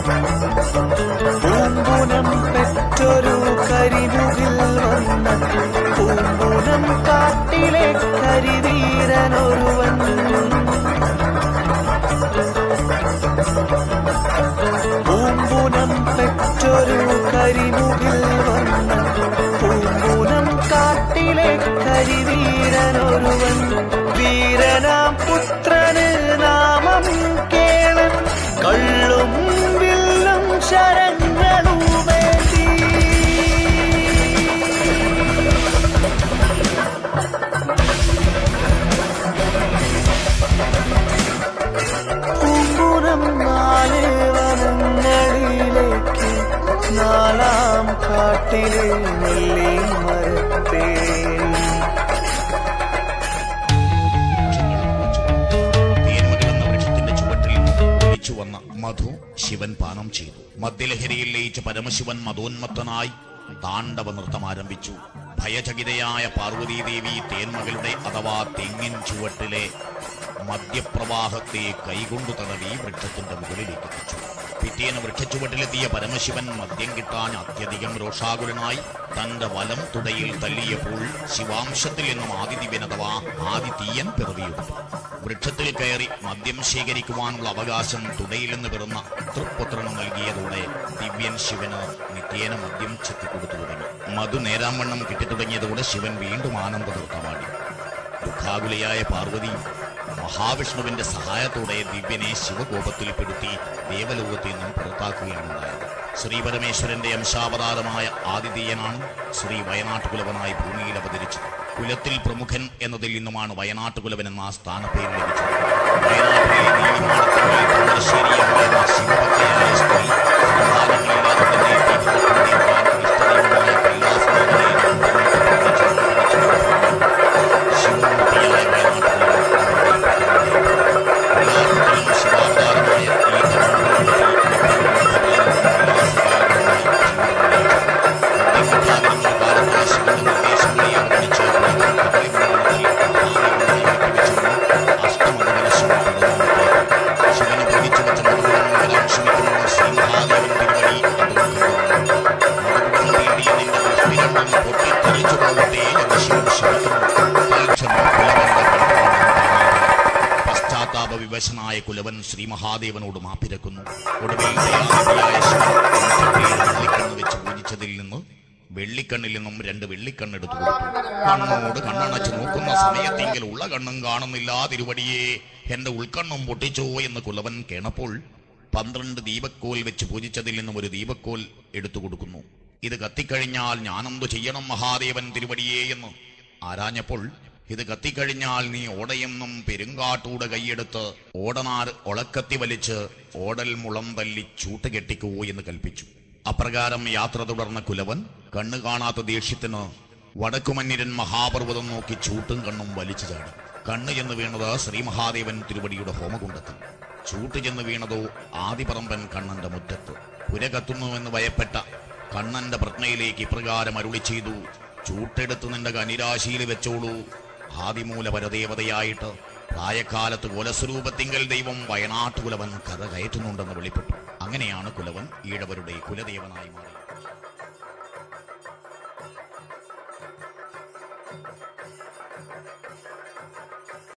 പൂങ്കുനം പെറ്റൊരു കരിമുകിൽ വന്ന പൂങ്കുനം കാട്ടിലെ കരിവീരനൊരുവൻ പൂങ്കുനം പെറ്റൊരു കരിമുകിൽ വന്ന പൂങ്കുനം കാട്ടിലെ കരിവീരനൊരുവൻ വീരനാം പുത്രന് നാമം കേളൻ കള്ളും വില്ലും ശരങ്ങളുമേന്തി പൂങ്കുനം നാല് വനങ്ങളിലേക്ക് നാലാം കാട്ടിലെ നെല്ലി മരത്തേ തേന്മകൾ എന്ന വൃക്ഷത്തിന്റെ ചുവട്ടിൽ ഒലിച്ചു വന്ന മധു ശിവൻ പാനം ചെയ്തു മദ്യലഹരിയിൽ ലയിച്ച പരമശിവൻ മതോന്മത്തനായി താണ്ഡവ നൃത്തം ആരംഭിച്ചു ഭയചകിതയായ പാർവതീദേവി തേന്മകളുടെ അഥവാ തെങ്ങിൻ ചുവട്ടിലെ മദ്യപ്രവാഹത്തെ കൈകൊണ്ടു തടവി വൃക്ഷത്തിന്റെ മുകളിലേക്ക് എത്തിച്ചു പിറ്റേന്ന് വൃക്ഷച്ചുവട്ടിലെത്തിയ പരമശിവൻ മദ്യം കിട്ടാൻ അത്യധികം രോഷാകുലനായി തന്റെ വലം തുടയിൽ തല്ലിയപ്പോൾ ശിവാംശത്തിൽ നിന്നും ആദിദിവ്യൻ അഥവാ ആദിതീയൻ പിറവിയെടുത്തു വൃക്ഷത്തിൽ കയറി മദ്യം ശേഖരിക്കുവാനുള്ള അവകാശം തുടയിൽ നിന്ന് പിറന്ന തൃപുത്രന് നൽകിയതോടെ ദിവ്യൻ ശിവന് നിത്യേന മദ്യം ചെത്തിക്കൊടുത്തു തുടങ്ങി മധു നേരാംവണ്ണം കിട്ടിത്തുടങ്ങിയതോടെ ശിവൻ വീണ്ടും ആനന്ദ നൃത്തമാടി ദുഃഖാകുലയായ പാർവതി മഹാവിഷ്ണുവിന്റെ സഹായത്തോടെ ദിവ്യനെ ശിവകോപത്തിൽ പെടുത്തി ദേവലോകത്തിൽ നിന്നും പുറത്താക്കുകയാണുണ്ടായത് ശ്രീ പരമേശ്വരന്റെ അംശാവതാരമായ ആദിതീയനാണ് ശ്രീ വയനാട്ടുകുലവനായി ഭൂമിയിൽ അവതരിച്ചത് കുലത്തിൽ പ്രമുഖൻ എന്നതിൽ നിന്നുമാണ് വയനാട്ടുകുലവൻ എന്ന ആ സ്ഥാനപ്പേര് ലഭിച്ചത് വയനാട്ടിലെ നീലിമാടത്തിലെ താമരശ്ശേരിയായ ശിവഭക്തയായ സ്ത്രീ സന്താനങ്ങളില്ലാതെ തന്നെ ദൈവത്തിന്റെയും ഇഷ്ടദൈവമായ കൈലാസനാഥനെ ശിവമൂർത്തിയായ വയനാട്ടിലെ ശിവാവതാരമായ ഈ ശിവനെ ഭജിച്ചു വെച്ച മധുരം ശ്രമിക്കുന്ന ശ്രീമഹാദേവൻ തിരുവടി മധുരം തീണ്ടിയ നിന്റെ ദൃഷ്ടി രണ്ടും പൊട്ടിത്തെറിച്ചു പോകട്ടെ എന്ന് ശിവൻ ശമിക്കുന്നു തൽക്ഷണം കുലവന്റെ പശ്ചാത്താപ വിവശനായ കുലവൻ ശ്രീ മഹാദേവനോട് മാപ്പിരക്കുന്നു ഒടുവിൽ ദയാനിധിയായ ശിവൻ ഉച്ചത്തിൽ വെള്ളിക്കണ്ണ് വെച്ച് പൂജിച്ചതിൽ നിന്ന് വെള്ളിക്കണ്ണിൽ നിന്നും രണ്ട് വെള്ളിക്കണ്ണെടുത്തു കൊടുത്തു കണ്ണോട് കണ്ണടച്ച് നോക്കുന്ന സമയത്തെങ്കിൽ ഉള്ള കണ്ണും കാണുന്നില്ല തിരുവടിയെ എന്റെ ഉൾക്കണ്ണും പൊട്ടിച്ചോ എന്ന് കുലവൻ കേണപ്പോൾ പന്ത്രണ്ട് ദീപക്കോൽ വെച്ച് പൂജിച്ചതിൽ നിന്നും ഒരു ദീപക്കോൽ എടുത്തു കൊടുക്കുന്നു ഇത് കത്തിക്കഴിഞ്ഞാൽ ഞാനെന്തു ചെയ്യണം മഹാദേവൻ തിരുവടിയെ എന്ന് ആരാഞ്ഞപ്പോൾ ഇത് കത്തിക്കഴിഞ്ഞാൽ നീ ഓടയെന്നും പെരുങ്കാട്ടൂടെ കൈയെടുത്ത് ഓടനാർ ഒളക്കത്തി വലിച്ച് ഓടൽ മുളം തല്ലി ചൂട്ട് കെട്ടിക്കൂ എന്ന് കൽപ്പിച്ചു അപ്രകാരം യാത്ര തുടർന്ന കുലവൻ കണ്ണു കാണാത്ത ദേഷ്യത്തിന് വടക്കുമന്നിരൻ മഹാപർവ്വതം നോക്കി ചൂട്ടും കണ്ണും വലിച്ചു ചാടി കണ്ണ് ചെന്ന് വീണത് ശ്രീ മഹാദേവൻ തിരുവടിയുടെ ഹോമകുണ്ടത്തിൽ ചൂട്ട് ചെന്ന് വീണതോ ആദിപറമ്പൻ കണ്ണന്റെ മുറ്റത്ത് പുര കത്തുന്നുവെന്ന് ഭയപ്പെട്ട കണ്ണന്റെ പ്രജ്ഞയിലേക്ക് ഇപ്രകാരം അരുളി ചെയ്തു ചൂട്ടെടുത്ത് നിന്റെ കനിരാശിയിൽ വെച്ചോളൂ ആദിമൂല പരദേവതയായിട്ട് പ്രായക്കാലത്ത് കുലസ്വരൂപത്തിങ്കൽ ദൈവം വയനാട്ടുകുലവൻ കര കയറ്റുന്നുണ്ടെന്ന് വെളിപ്പെട്ടു അങ്ങനെയാണ് കുലവൻ ഈഴവരുടെ കുലദേവനായി മാറിയത്